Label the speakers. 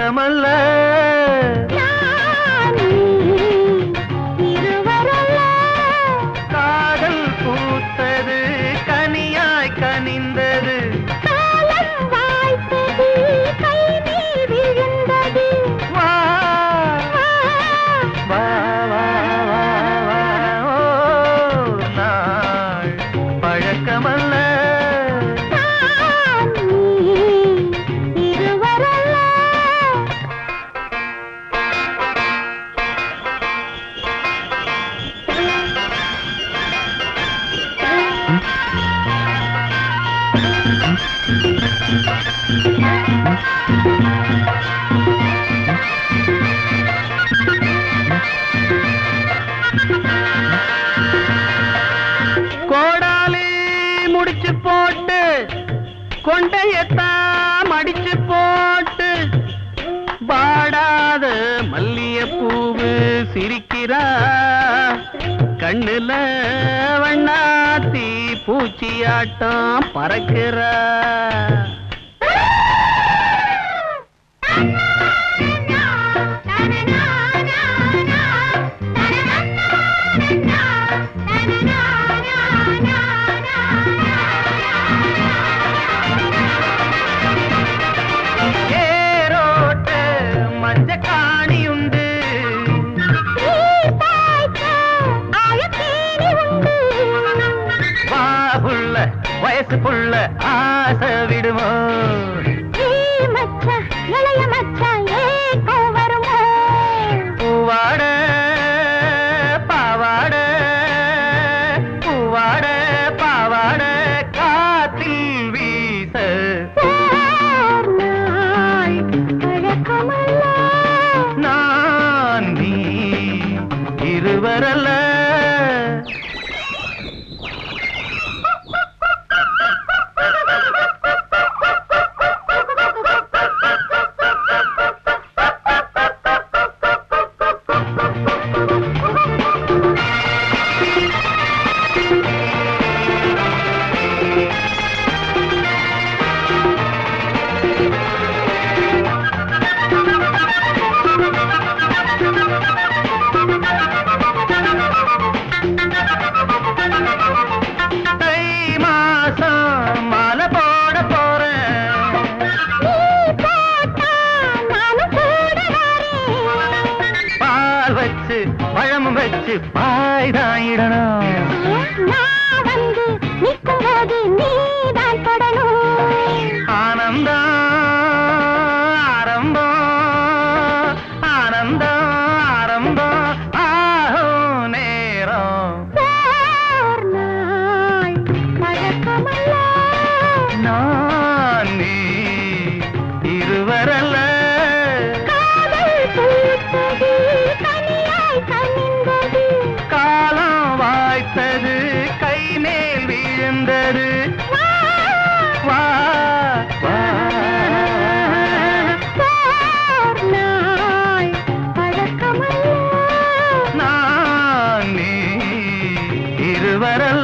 Speaker 1: பழக்கமல்ல
Speaker 2: நான் நீ இருவரல்ல
Speaker 1: காதல் பூத்தது கனியாய் கனிந்தது
Speaker 2: காலம் வாய்த்தது கை நீர் விழுந்தது
Speaker 1: வா
Speaker 2: வா,
Speaker 1: வா வா வா வா ஓ நாள் பழக்கமல்ல
Speaker 2: நான் நீ இருவரல்ல
Speaker 1: கோடாலி முடிச்சு போட்டு கொண்டையத்தான் மடிச்சு போட்டு பாடாத மல்லியப்பூவு சிரிக்கிறா கண்ணுல வண்ணாத்தி பூச்சியாட்டம் பறக்கிறா ஏரோட்டு மஞ்ச காணியுண்டு வா புள்ள வயசு புள்ள ஆசை விடுமோ பூவாட பாவாட பூவாட பாவாட காத்தில் வீச நான் நீ இருவரல்ல தை மாசம் மாலை போட போறேன் பால் வச்சு பழம் வச்சு பாய்தாயிடணும்
Speaker 2: நான் வந்து நிற்கும் போது நீதான் தொடணும்
Speaker 1: ஆனந்தம் ஆரம்பம் ஆனந்தம் ஆரம்பம் ஆகும் நேரம்
Speaker 2: போர் நாள் பழக்கமல்ல
Speaker 1: நான் நீ இருவரல்ல
Speaker 2: காதல் பூத்தது கனியாய் கனிந்தது
Speaker 1: காலம் வாய்த்தது கை மேல் விழுந்தது
Speaker 2: வா,
Speaker 1: வா வா
Speaker 2: போர் நாள் பழக்கமல்ல
Speaker 1: நான் நீ இருவரல்ல